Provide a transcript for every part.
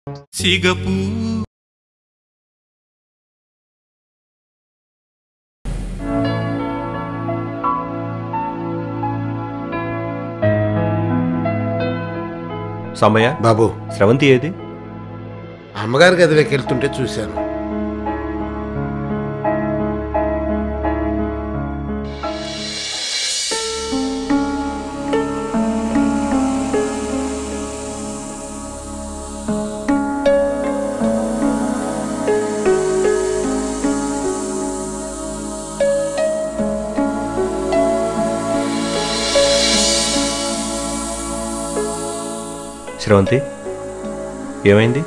సిగపూ సాంబయ్య బాబు స్రవంతి ఏది అమ్మగారి గదిలోకి వెళ్తుంటే చూశాను స్రవంతి ఏమైంది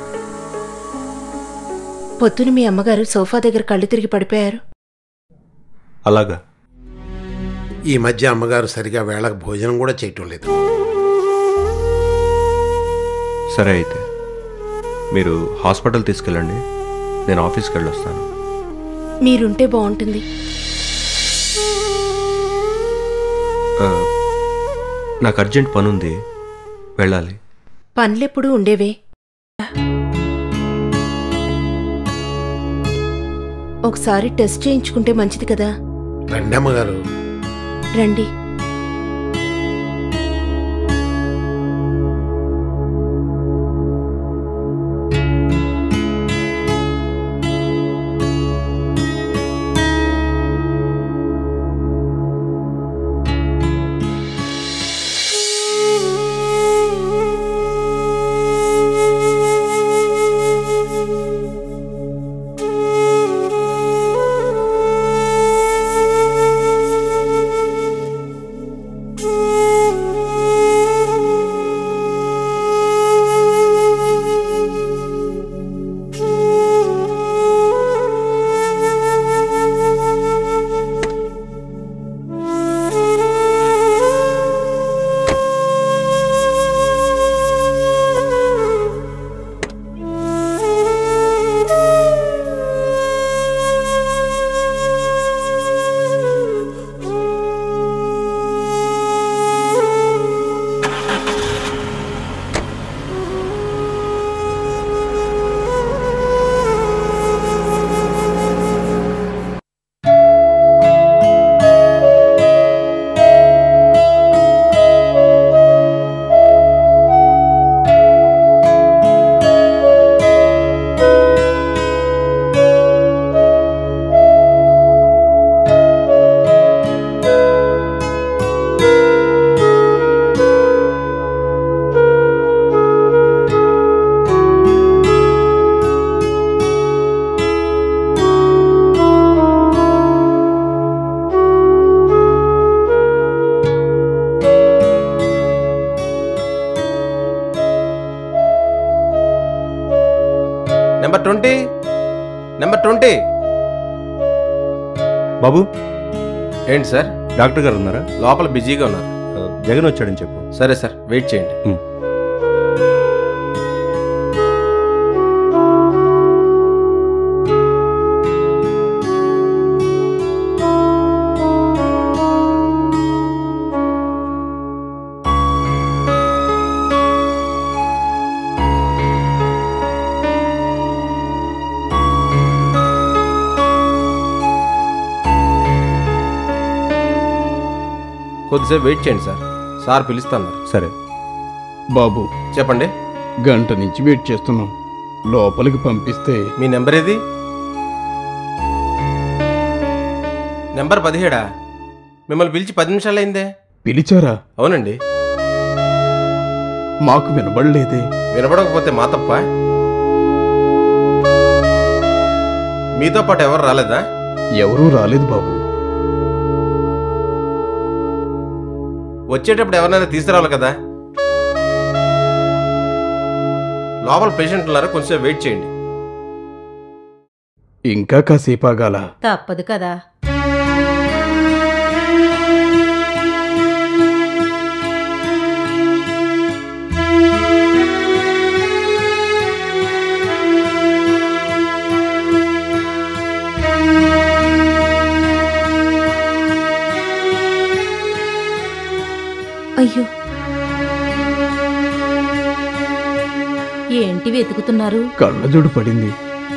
పొద్దున మీ అమ్మగారు సోఫా దగ్గర కళ్ళు తిరిగి పడిపోయారు అలాగా ఈ మధ్య అమ్మగారు సరిగా వేళకు భోజనం కూడా చేయటం లేదు సరే అయితే మీరు హాస్పిటల్ తీసుకెళ్ళండి నేను ఆఫీస్కి వెళ్ళొస్తాను మీరుంటే బాగుంటుంది ఆ, నాకు అర్జెంట్ పని ఉంది వెళ్ళాలి పనులెప్పుడు ఉండేవే ఒకసారి టెస్ట్ చేయించుకుంటే మంచిది కదా రండి అమ్మగారు రండి నెంబర్ ట్వంటీ నెంబర్ ట్వంటీ బాబు ఏంటి సార్ డాక్టర్ గారు ఉన్నారా లోపల బిజీగా ఉన్నారు ఆ, జగన్ వచ్చాడని చెప్పు సరే సార్ వెయిట్ చేయండి ఉమ్. కొద్దిసేపు వెయిట్ చేయండి సార్ సార్ పిలుస్తున్నారు సరే బాబు చెప్పండి గంట నుంచి వెయిట్ చేస్తున్నాం లోపలికి పంపిస్తే మీ నెంబర్ ఏది నెంబర్ పదిహేడా మిమ్మల్ని పిలిచి పది నిమిషాలు అయిందే పిలిచారా అవునండి మాకు వినబడలేదే వినపడకపోతే మా తప్ప మీతో పాటు ఎవరు రాలేదా ఎవరూ రాలేదు బాబు వచ్చేటప్పుడు ఎవరినైనా తీసుకురావాలి కదా లోపల పేషెంట్ ఉన్నారు కొంచెం వెయిట్ చేయండి ఇంకా కాసేపు ఆగాల తప్పదు కదా అయ్యో ఏంటి ఏంటి వెతుకుతున్నారు కళ్ళజోడు పడింది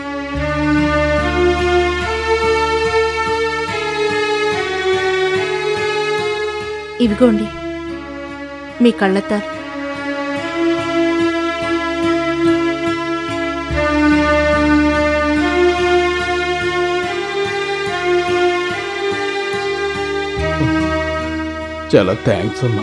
ఇవిగోండి మీ కళ్ళతారు చాలా థ్యాంక్స్ అమ్మా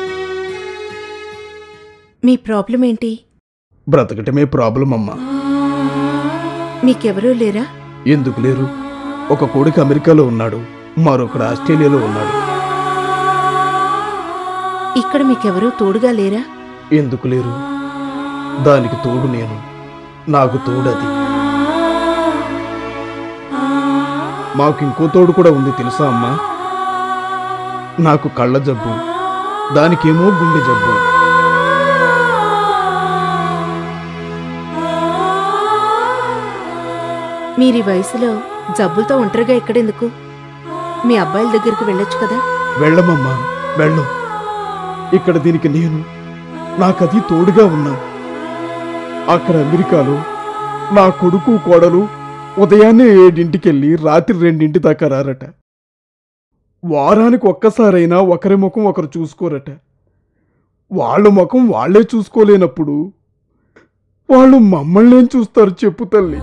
మీ ప్రాబ్లం ఏంటి బ్రతకటమే ప్రాబ్లం అమ్మా మీకెవరూ లేరా ఎందుకు లేరు ఒక కొడుకు అమెరికాలో ఉన్నాడు మరొకడు ఆస్ట్రేలియాలో ఉన్నాడు ఇక్కడ మీకెవరూ తోడుగా లేరా ఎందుకు లేరు దానికి తోడు నేను నాకు తోడది మాకు ఇంకో తోడు కూడా ఉంది తెలుసా అమ్మా నాకు కళ్ళ జబ్బు దానికేమో గుండె జబ్బు మీరీ వయసులో జబ్బులతో ఒంటరిగా ఎక్కడెందుకు మీ అబ్బాయిల దగ్గరికి వెళ్ళొచ్చు కదా వెళ్ళమమ్మా వెళ్ళం ఇక్కడ దీనికి నేను నాకది తోడుగా ఉన్నా అక్కడ అమెరికాలో నా కొడుకు కోడలు ఉదయాన్నే ఏడింటికెళ్ళి రాత్రి రెండింటి దాకా రారట వారానికి ఒక్కసారైనా ఒకరి ముఖం ఒకరు చూసుకోరట వాళ్ళ ముఖం వాళ్ళే చూసుకోలేనప్పుడు వాళ్ళు మమ్మల్ని ఏం చూస్తారు చెప్పు తల్లి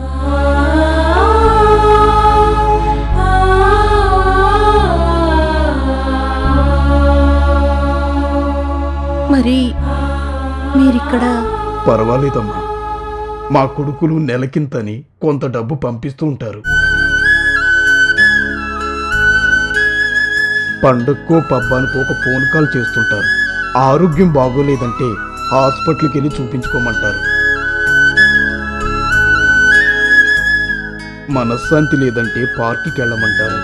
మరి మీరిక్కడ పర్వాలేదమ్మా మా కొడుకులు నెలకింతని కొంత డబ్బు పంపిస్తూ ఉంటారు పండక్కో పబ్బానికో ఒక ఫోన్ కాల్ చేస్తుంటారు ఆరోగ్యం బాగోలేదంటే హాస్పిటల్కి వెళ్ళి చూపించుకోమంటారు మనశ్శాంతి లేదంటే పార్కుకి వెళ్ళమంటారు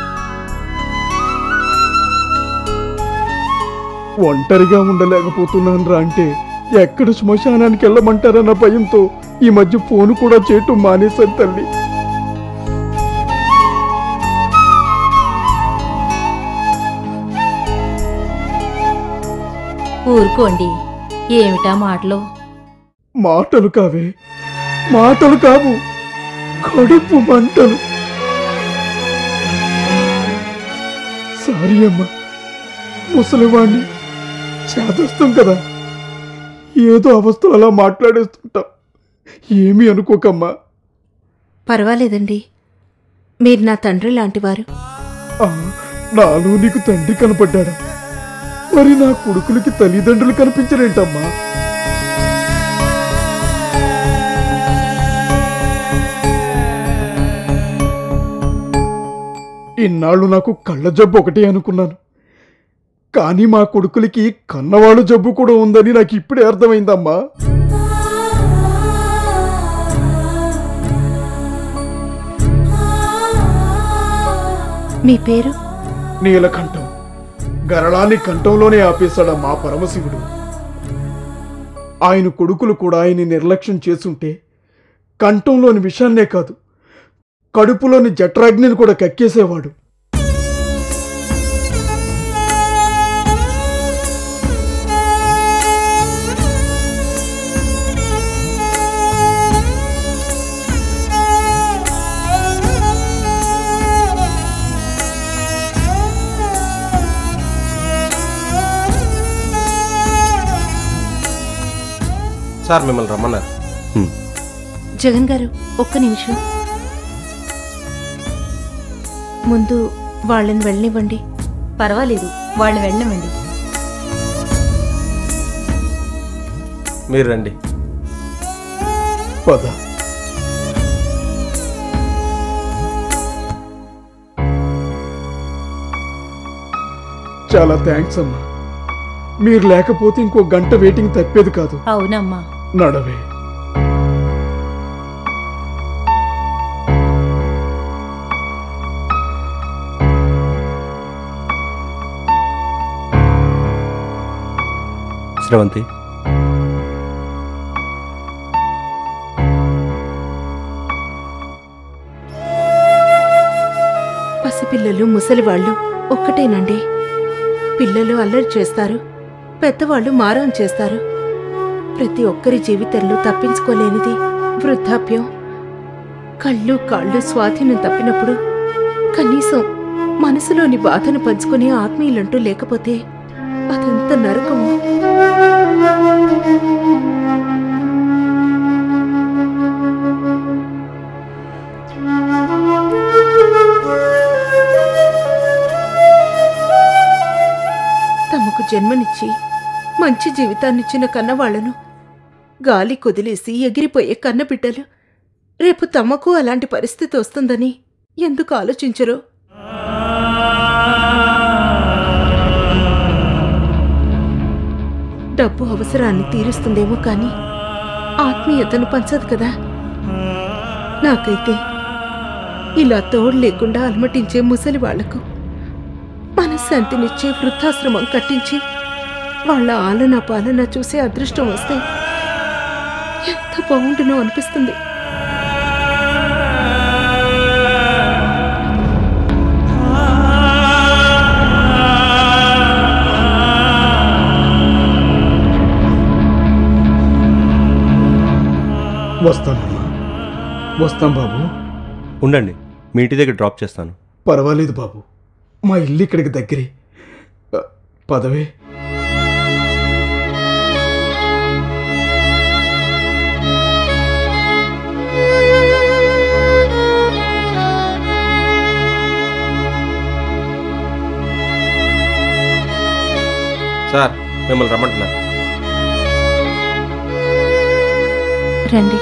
ఒంటరిగా ఉండలేకపోతున్నాను రా అంటే ఎక్కడ శ్మశానానికి వెళ్ళమంటారన్న భయంతో ఈ మధ్య ఫోన్ కూడా చేయటం మానేశాను తల్లి ఊరుకోండి ఏమిటా మాటలు మాటలు కావే మాటలు కావు కడుపు మంటలు సారీ అమ్మా ముసలివాణ్ణి చేదస్తాం కదా ఏదో అవస్థలు అలా మాట్లాడేస్తుంటాం ఏమీ అనుకోకమ్మా పర్వాలేదండి మీరు నా తండ్రి లాంటివారు ఆ, నాలో నీకు తండ్రి కనపడ్డాడా మరి నా కొడుకులకి తల్లిదండ్రులు కనిపించరేంటమ్మా ఇన్నాళ్ళు నాకు కళ్ళ జబ్బు ఒకటే అనుకున్నాను కానీ మా కొడుకులకి కన్నవాళ్ళ జబ్బు కూడా ఉందని నాకు ఇప్పుడే అర్థమైందమ్మా మీ పేరు నీలకంఠం గరళాన్ని కంఠంలోనే ఆపేశాడు మా పరమశివుడు ఆయన కొడుకులు కూడా ఆయన్ని నిర్లక్ష్యం చేసుంటే కంఠంలోని విషాన్నే కాదు కడుపులోని జఠరాగ్నిని కూడా కక్కేసేవాడు సార్ మిమ్మల్ని రమ్మన్నారు హ్మ్. జగన్ గారు ఒక్క నిమిషం ముందు వాళ్ళని వెళ్ళనివ్వండి పర్వాలేదు వాళ్ళు వెళ్ళమండి మీరు రండి పద చాలా థ్యాంక్స్ అమ్మా మీరు లేకపోతే ఇంకో గంట వెయిటింగ్ తప్పేది కాదు అవునమ్మా నడవే శ్రవంతి పసిపిల్లలు ముసలివాళ్ళు ఒక్కటేనండి పిల్లలు అల్లరి చేస్తారు పెద్దవాళ్ళు మారం చేస్తారు ప్రతి ఒక్కరి జీవితంలో తప్పించుకోలేనిది వృద్ధాప్యం కళ్ళు కాళ్ళు స్వాధీనం తప్పినప్పుడు కనీసం మనసులోని బాధను పంచుకునే ఆత్మీయులంటూ లేకపోతే అదంత నరకము తమకు జన్మనిచ్చి మంచి జీవితాన్నిచ్చిన కన్నవాళ్లను గాలి కొదిలేసి ఎగిరిపోయే కన్నబిడ్డలు రేపు తమకు అలాంటి పరిస్థితి వస్తుందని ఎందుకు ఆలోచించరు డబ్బు అవసరాన్ని తీరుస్తుందేమో కానీ ఆత్మీయతను పంచదు కదా నాకైతే ఇలా తోడు లేకుండా అలమటించే ముసలి వాళ్లకు మనశ్శాంతినిచ్చే వృద్ధాశ్రమం కట్టించి వాళ్ళ ఆలన పాలన చూసే అదృష్టం వస్తే ఎంత బాగుండునో అనిపిస్తుంది వస్తానమ్మా వస్తాం బాబు ఉండండి మీ ఇంటి దగ్గర డ్రాప్ చేస్తాను పర్వాలేదు బాబు మా ఇల్లు ఇక్కడికి దగ్గరే అ, పదవే సార్ మిమ్మల్ని రమ్మంటున్నారు రండి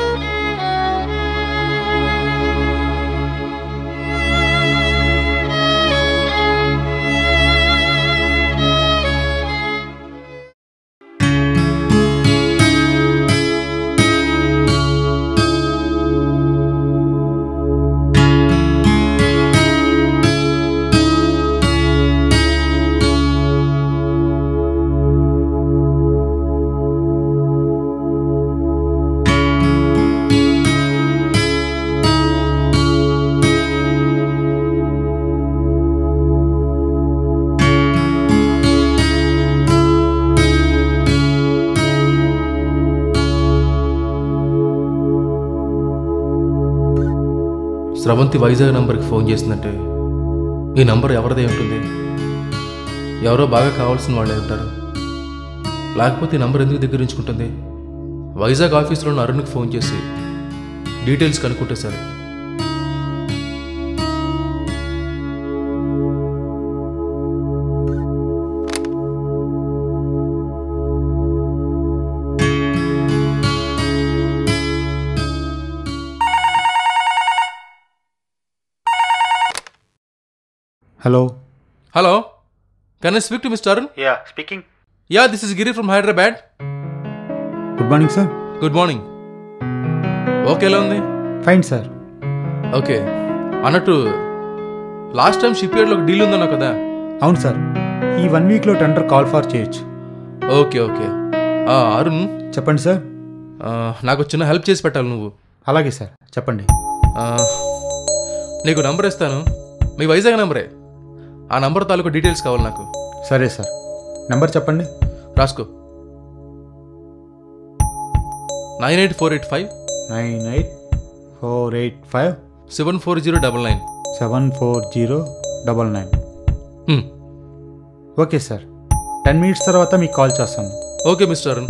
స్రవంతి వైజాగ్ నంబర్కి ఫోన్ చేసిందంటే ఈ నంబర్ ఎవరిదే ఉంటుంది ఎవరో బాగా కావాల్సిన వాళ్ళే ఉంటారు లేకపోతే ఈ నంబర్ ఎందుకు దగ్గర ఉంచుకుంటుంది వైజాగ్ ఆఫీస్లో ఉన్న అరుణ్కి ఫోన్ చేసి డీటెయిల్స్ కనుక్కుంటే సరే hello hello can I speak to Mister Arun ya speaking ya this is Giri from Hyderabad good morning sir good morning okay ఎలా ఉంది ఫైన్ సార్ ఓకే అన్నట్టు లాస్ట్ టైం షిప్ యార్డ్లో ఒక డీల్ ఉందన్నావు కదా అవును సార్ ఈ వన్ వీక్లో టెండర్ కాల్ ఫార్ చేయొచ్చు ఓకే ఓకే ఆ, అరుణ్ చెప్పండి సార్ ఆ, నాకు చిన్న హెల్ప్ చేసి పెట్టాలి నువ్వు అలాగే సార్ చెప్పండి ఆ, నీకు నంబర్ ఇస్తాను మీ వైజాగ్ నంబరే ఆ నంబర్ తాలూకు డీటెయిల్స్ కావాలి నాకు సరే సార్ నెంబర్ చెప్పండి రాసుకో nine eight four eight five nine eight four eight five seven four zero double nine seven four zero double nine okay sir ten minutes తర్వాత మీకు కాల్ చేస్తాను okay Mister Arun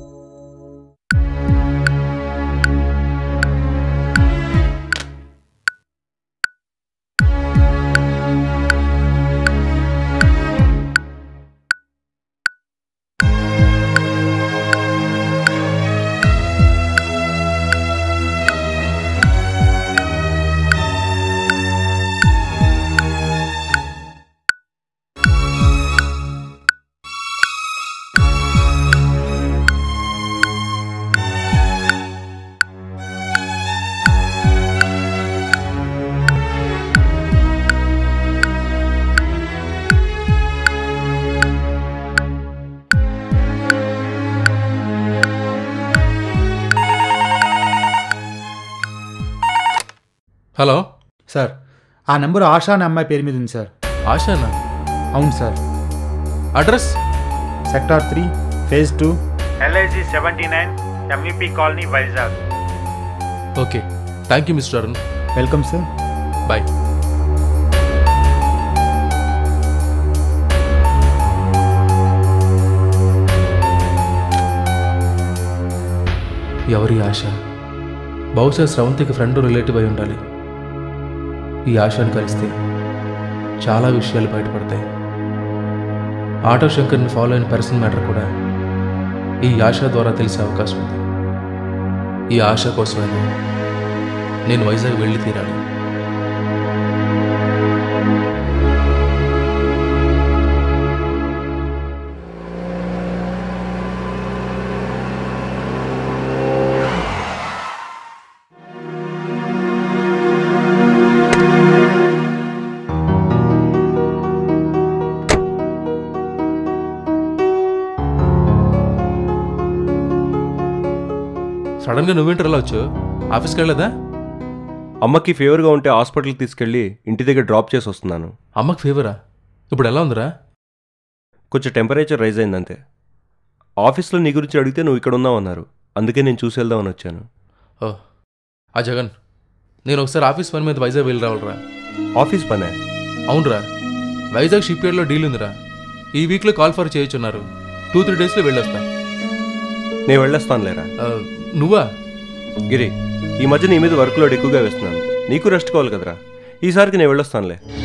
hello sir ఆ number Asha అనే అమ్మాయి పేరు మీద ఉంది సార్ ఆశానా అవును sir address sector three phase two LIG seventy nine MEP colony Vizag okay thank you Mister Arun welcome sir bye ఎవరి ఆశ బహుశా స్రవంతికి ఫ్రెండ్ రిలేటివ్ అయి ఉండాలి ఈ ఆశను కలిస్తే చాలా విషయాలు బయటపడతాయి ఆటో శంకర్ని ఫాలో అయిన పర్సన్ మ్యాటర్ కూడా ఈ ఆశ ద్వారా తెలిసే అవకాశం ఉంది ఈ ఆశ కోసమైనా నేను వైజాగ్ వెళ్ళి తీరాలి సడన్గా నువ్వేంటర్ అలా వచ్చు ఆఫీస్కి వెళ్ళదా అమ్మకి ఫీవర్గా ఉంటే హాస్పిటల్కి తీసుకెళ్ళి ఇంటి దగ్గర డ్రాప్ చేసి వస్తున్నాను అమ్మకి ఫీవరా ఇప్పుడు ఎలా ఉందిరా కొంచెం టెంపరేచర్ రైజ్ అయిందంతే ఆఫీస్లో నీ గురించి అడిగితే నువ్వు ఇక్కడ ఉన్నావు అన్నారు అందుకే నేను చూసి వెళ్దామని వచ్చాను ఓ ఆ జగన్ నేను ఒకసారి ఆఫీస్ పని మీద వైజాగ్ వెళ్ళి రావాలరా ఆఫీస్ పనే అవునరా వైజాగ్ షిప్ యార్డ్లో డీల్ ఉందిరా ఈ వీక్లో కాల్ ఫర్ చేయొచ్చున్నారు టూ త్రీ డేస్లో వెళ్ళొస్తా నేను వెళ్ళొస్తాను లేరా ఆ, నువ్వా గిరి ఈ మధ్య నీ మీద వర్క్ లోడ్ ఎక్కువగా వేస్తున్నాను నీకు రెస్ట్ కావాలి కదరా ఈసారికి నేను వెళ్ళొస్తానులే